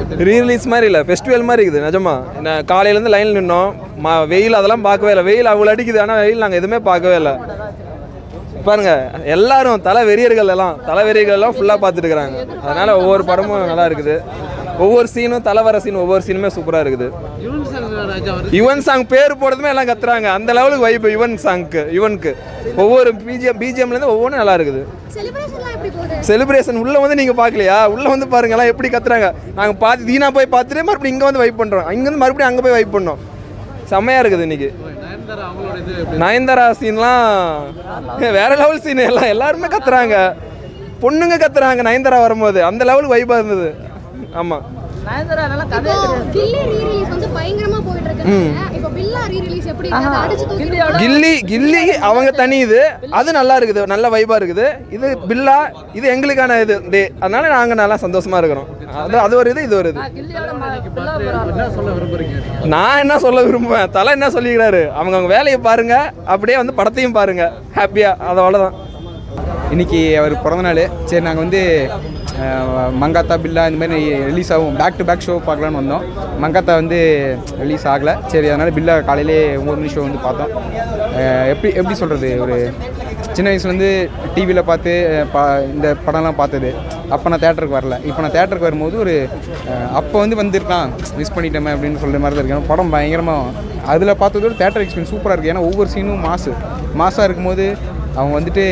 Rerelease மாதிரி இல்லை festival மாதிரி இருக்குது நிஜமா நான் காலையிலேருந்து லைனில் நின்னோம் மா வெயில் அதெல்லாம் பார்க்கவே இல்லை வெயில் அவ்வளோ அடிக்குது ஆனால் வெயில் நாங்கள் எதுவுமே பார்க்கவே இல்லை பாருங்க எல்லாரும் தலை வெறியர்கள் எல்லாம் தலை வெறியர்கள் எல்லாம் ஃபுல்லாக பார்த்துட்டு இருக்கிறாங்க அதனால ஒவ்வொரு படமும் நல்லா இருக்குது ஒவ்வொரு சீனும் தலை வர சீன் ஒவ்வொரு சீனுமே சூப்பராக இருக்குது யுவன் சங்கர் ராஜா அவர் யுவன் சாங் பேர் போடுறதுமே எல்லாம் கத்துறாங்க அந்த லெவலுக்கு வைப் யுவன் சாங்க்கு யுவனுக்கு ஒவ்வொரு பிஜிஎம் பிஜிஎம்லேருந்து ஒவ்வொன்றும் நல்லா இருக்குது செலிப்ரேஷன்லாம் எப்படி போகுது செலிப்ரேஷன் உள்ள வந்து நீங்க பார்க்கலையா உள்ள வந்து பாருங்க எல்லாம் எப்படி கத்துறாங்க நாங்க பார்த்து தீனா போய் பார்த்துட்டு மறுபடியும் இங்க வந்து வைப் பண்றோம் இங்க வந்து மறுபடியும் அங்க போய் வைப் பண்ணோம் செம்மையா இருக்குது இன்னைக்கு நயன்தாரா அவங்களோட இது எப்படி நயன்தாரா சீன்லாம் வேற லெவல் சீன் எல்லாம் எல்லாருமே கத்துறாங்க பொண்ணுங்க கத்துறாங்க நயன்தாரா வரும்போது அந்த லெவலுக்கு வைப்பா இருந்தது ஆமா இப்போ கில்லி ரீ ரிலீஸ் வந்து பயங்கரமா போயிட்டு இருக்கு இப்போ பில்லா ரீ ரிலீஸ் எப்படி இருக்கு அதை அடிச்சு தூக்கி கில்லி கில்லி அவங்க தனி இது அது நல்லா இருக்குது நல்ல வைபா இருக்குது இது பில்லா இது எங்களுக்கான இது டே அதனால நாங்க நல்லா சந்தோஷமா இருக்கிறோம் அது அது ஒரு இது இது ஒரு இது என்ன சொல்ல விரும்புறீங்க நீங்க? நான் என்ன சொல்ல விரும்புவேன் தலை என்ன சொல்லிக்கிறாரு அவங்க அவங்க வேலையை பாருங்க அப்படியே வந்து படத்தையும் பாருங்க ஹாப்பியா அது அவ்வளோதான் இன்னைக்கு அவர் பிறந்த நாள் சரி நாங்கள் வந்து அஹ், மங்காத்தா பில்லா இந்த மாதிரி ரிலீஸ் ஆகும் பேக் டு பேக் ஷோ பார்க்கலான்னு வந்தோம் மங்காத்தா வந்து ரிலீஸ் ஆகலை சரி அதனால் பில்லா காலையிலே ஒம்பது மணி ஷோ வந்து பார்த்தோம் அஹ், எப்படி எப்படி சொல்கிறது ஒரு சின்ன வயசுலேருந்து டிவியில் பார்த்து அஹ், பா இந்த படம்லாம் பார்த்தது அப்போ நான் தேட்டருக்கு வரல இப்போ நான் தேட்டருக்கு வரும்போது ஒரு அஹ், அப்போ வந்து வந்திருக்கான் மிஸ் பண்ணிட்டோமே அப்படின்னு சொல்கிற மாதிரி தான் இருக்கு ஏன்னா படம் பயங்கரமாக அதில் பார்த்ததோட தேட்டர் எக்ஸ்பீரியன்ஸ் சூப்பராக இருக்குது ஏன்னா ஒவ்வொரு சீனும் மாசு மாசாக இருக்கும்போது அவங்க வந்துட்டு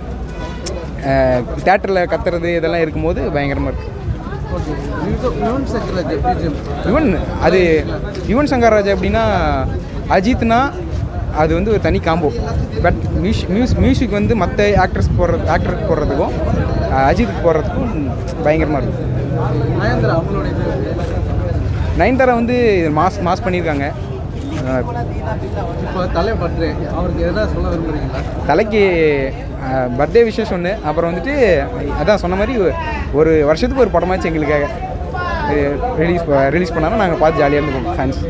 தேட்டரில் கத்துறது இதெல்லாம் இருக்கும்போது பயங்கரமாக இருக்குது ஓகே யுவன் யுவன் சங்கர் ராஜா பிஜிஎம் யுவன் அது யுவன் சங்கர் ராஜா எப்படின்னா அஜித்னா அது வந்து ஒரு தனி காம்போ பட் மியூஸ் மியூஸ் மியூசிக் வந்து மற்ற ஆக்ட்ரஸ் போடுறது ஆக்டருக்கு போடுறதுக்கும் அஹ், அஜித்துக்கு போடுறதுக்கும் பயங்கரமாக இருக்கும் நயன்தாரா அவங்களோட இது எப்படி? நயன்தாரா வந்து மாஸ் மாஸ் பண்ணியிருக்காங்க அஹ், இப்போ தலை பர்த்டே அவருக்கு எதனா சொல்ல விரும்புறீங்களா தலைக்கு பர்த்டே விஷஸ் ஒன்று அப்புறம் வந்துட்டு அதான் சொன்ன மாதிரி ஒரு வருஷத்துக்கு ஒரு படமாச்சு எங்களுக்காக ரிலீஸ் ரிலீஸ் பண்ணாலும் நாங்கள் பார்த்து ஜாலியாக இருந்துக்கோம் ஃபேன்ஸ்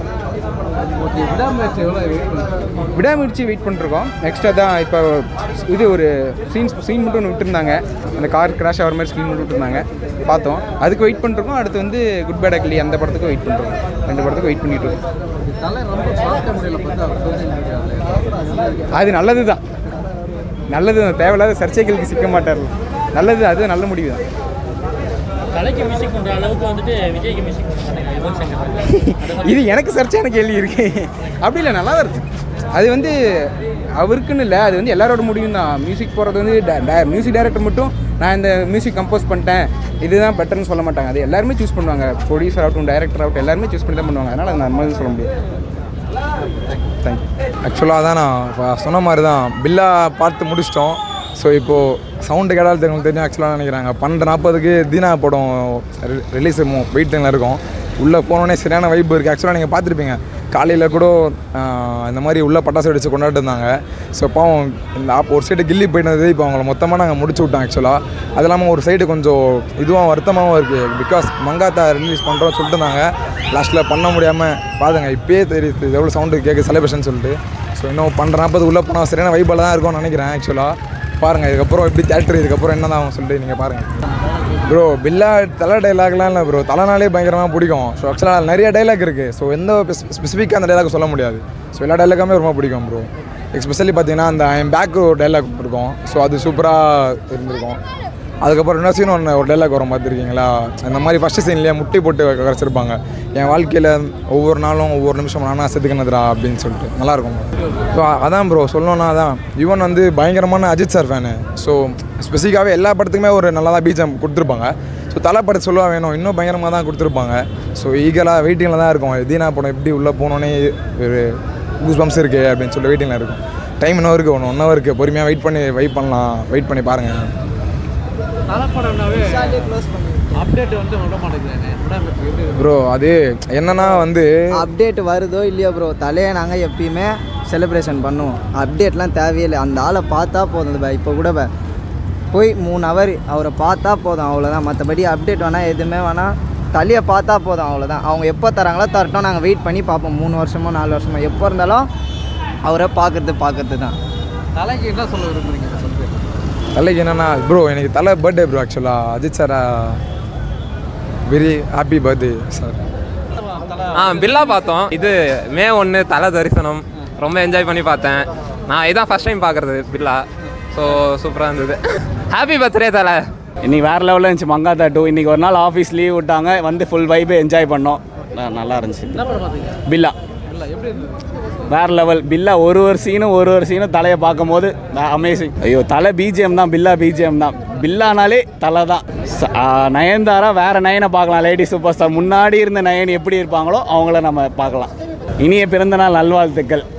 ஓகே விடாமுயற்சி எவ்வளோ வெயிட் பண்ணுறீங்க விடாமுயற்சி வெயிட் பண்ணிருக்கோம் எக்ஸ்ட்ரா தான் இப்போ இது ஒரு சீன்ஸ் சீன் மட்டும் ஒன்று விட்டுருந்தாங்க அந்த கார் கிராஷ் ஆகிற மாதிரி சீன் மட்டும் விட்டுருந்தாங்க பார்த்தோம் அதுக்கு வெயிட் பண்ணிருக்கோம் அடுத்து வந்து குட் பேட் அக்லி அந்த படத்துக்கு வெயிட் பண்ணுறோம் ரெண்டு படத்துக்கு வெயிட் பண்ணிட்டு இருக்கோம் தலை ரொம்ப பார்க்க முடியல பார்த்தா அவர் சோசியல் மீடியாவில் அது நல்லது தான் நல்லது தான் தேவையில்லாத சர்ச்சைகளுக்கு சிக்க மாட்டார் நல்லது அது நல்ல முடிவு தான் தலைக்கு மியூசிக் பண்ணுற அளவுக்கு வந்துட்டு விஜய்க்கு மியூசிக் பண்ணுறாங்க யுவன் சங்கர் ராஜா. இது எனக்கு சர்ச்சையான கேள்வி இருக்கு அப்படி இல்லை நல்லா தான் இருக்கு அது வந்து அவருக்குன்னு இல்லை அது வந்து எல்லாரோட முடிவும் தான் மியூசிக் போடுறது வந்து மியூசிக் டைரக்டர் மட்டும் நான் இந்த மியூசிக் கம்போஸ் பண்ணிட்டேன் இதுதான் பெட்டர்னு சொல்ல மாட்டாங்க அது எல்லாருமே சூஸ் பண்ணுவாங்க ப்ரொடியூசர் ஆகட்டும் டைரக்டர் ஆகட்டும் எல்லாருமே சூஸ் பண்ணி தான் பண்ணுவாங்க அதனால் அது நம்ம சொல்ல முடியாது தேங்க்யூ ஆக்சுவலாக அதான் நான் இப்போ சொன்ன மாதிரி தான் பில்லா பார்த்து முடிச்சிட்டோம் ஸோ இப்போது சவுண்டு கேட்டாலும் தெரியும் தெரியும் ஆக்சுவலாக நினைக்கிறாங்க பன்னெண்டு நாற்பதுக்கு தீனா படம் ரிலீஸ் வெயிட்டிங்கில் இருக்கும் உள்ளே போனோடனே சரியான வைப் இருக்குது ஆக்சுவலாக நீங்கள் பார்த்துருப்பீங்க காலையில் கூட ஆஹ், இந்த மாதிரி உள்ள பட்டாசு வெடிச்சு கொண்டாட்டு இருந்தாங்க ஸோ பாவம் இந்த ஆப் ஒரு சைடு கில்லி போயிட்டது இப்போ அவங்கள மொத்தமாக நாங்கள் முடிச்சு விட்டோம் ஆக்சுவலாக அது இல்லாமல் ஒரு சைடு கொஞ்சம் இதுவும் வருத்தமாகவும் இருக்குது பிகாஸ் மங்காத்தா ரிலீஸ் பண்ணுறோம்னு சொல்லிட்டு இருந்தாங்க லாஸ்ட்டில் பண்ண முடியாமல் பாருங்க இப்பயே தெரியுது எவ்வளோ சவுண்டு கேட்க செலிப்ரேஷன் சொல்லிட்டு ஸோ இன்னும் பன்னெண்டு நாற்பது உள்ளே போனால் சரியான வைபால் தான் இருக்கும்னு நினைக்கிறேன் ஆக்சுவலாக பாருங்கள் இதுக்கப்புறம் எப்படி தேட்டர் இதுக்கப்புறம் என்ன தான் சொல்லிட்டு நீங்கள் பாருங்கள் ப்ரோ பில்லா தலை டைலாக்லாம் இல்லை ப்ரோ தலைனாலே பயங்கரமாக பிடிக்கும் ஸோ ஆக்சுவலாக நிறைய டைலாக் இருக்குது ஸோ எந்த ஸ்பெசிஃபிக்காக அந்த டைலாக் சொல்ல முடியாது ஸோ எல்லா டைலாக்குமே ரொம்ப பிடிக்கும் ப்ரோ எஸ்பெஷலி பார்த்தீங்கன்னா அந்த ஐம் பேக் ஒரு டைலாக் இருக்கும் ஸோ அது சூப்பராக இருந்திருக்கும் அதுக்கப்புறம் இன்னொரு சீன் ஒன்று ஒரு டைலாக் வரும் பார்த்துருக்கீங்களா அந்த மாதிரி ஃபஸ்ட்டு சீன்லேயே முட்டி போட்டு கரைச்சிருப்பாங்க என் வாழ்க்கையில் ஒவ்வொரு நாளும் ஒவ்வொரு நிமிஷம் நானா செத்துக்கினதுரா அப்படின்னு சொல்லிட்டு நல்லாயிருக்கும் ஸோ அதான் ப்ரோ சொல்லணும்னா அதான் யுவன் வந்து பயங்கரமான அஜித் சார் ஃபேனு ஸோ ஸ்பெசிஃபிக்காகவே எல்லா படத்துக்குமே ஒரு நல்லா தான் பீஜம் கொடுத்துருப்பாங்க ஸோ தலை படத்தை சொல்லுவா வேணும் இன்னும் பயங்கரமாக தான் கொடுத்துருப்பாங்க ஸோ ஈகலாக வெயிட்டிங்கில் தான் இருக்கும் தீனா படம் எப்படி உள்ளே போனோன்னே ஒரு கூஸ் பம்ப்ஸ் இருக்குது அப்படின்னு சொல்லி வெயிட்டிங்கில் இருக்கும் டைம் இன்னும் இருக்குது ஒன்று ஒன் ஹவர் இருக்குது பொறுமையாக வெயிட் பண்ணி வெயிட் பண்ணலாம் வெயிட் பண்ணி பாருங்கள் தலைப்படம்னாவே அப்டேட் வந்து விட மாட்டேங்கிறாங்க விடாமுயற்சி எப்படி ப்ரோ அது என்னன்னா வந்து அப்டேட் வருதோ இல்லையோ ப்ரோ தலையை நாங்கள் எப்பயுமே செலிப்ரேஷன் பண்ணுவோம் அப்டேட்லாம் தேவையில்லை அந்த ஆளை பார்த்தா போதும் பா இப்போ கூட பா போய் மூணு ஹவர் அவரை பார்த்தா போதும் அவ்வளோதான் மற்றபடி அப்டேட் வேணால் எதுவுமே வேணால் தலையை பார்த்தா போதும் அவ்வளோதான் அவங்க எப்போ தராங்களோ தரட்டும் நாங்கள் வெயிட் பண்ணி பார்ப்போம் மூணு வருஷமோ நாலு வருஷமோ எப்போ இருந்தாலும் அவரை பார்க்குறது பார்க்குறது தான் தலைக்கு என்ன சொல்ல விரும்புறீங்க இதை சொல்லிட்டு தலைக்கு என்னன்னா ப்ரோ எனக்கு தலை பர்த்டே ப்ரோ ஆக்சுவலாக அஜித் சாரா வெரி ஹாப்பி பர்த்டே சார் ஆ பில்லா பார்த்தோம் இது மே ஒன்று தலை தரிசனம் ரொம்ப என்ஜாய் பண்ணி பார்த்தேன் நான் இதான் ஃபஸ்ட் டைம் பார்க்குறது பில்லா ஸோ சூப்பராக இருந்தது ஹாப்பி பர்த்டே தலை இன்னைக்கு வேற லெவலில் இருந்துச்சு மங்காத்தா டூ இன்னைக்கு ஒரு நாள் ஆஃபீஸ் லீவ் விட்டாங்க வந்து ஃபுல் வைபே என்ஜாய் பண்ணோம் ந- நல்லா இருந்துச்சு என்ன படம் பார்த்தீங்க பில்லா இல்லை எப்படி இருந்தது வேற லெவல் பில்லா ஒரு ஒரு சீனும் ஒரு ஒரு சீனும் தலையை பார்க்கும்போது அமேசிங் ஐயோ தலை பிஜிஎம் தான் பில்லா பிஜிஎம் தான் பில்லானாலே தலை தான் ச- ஆ, நயன்தாரா வேற நயனை பார்க்கலாம் லேடி சூப்பர் ஸ்டார் முன்னாடி இருந்த நயன் எப்படி இருப்பாங்களோ அவங்கள நம்ம பார்க்கலாம் இனிய பிறந்த நாள் நல்வாழ்த்துக்கள்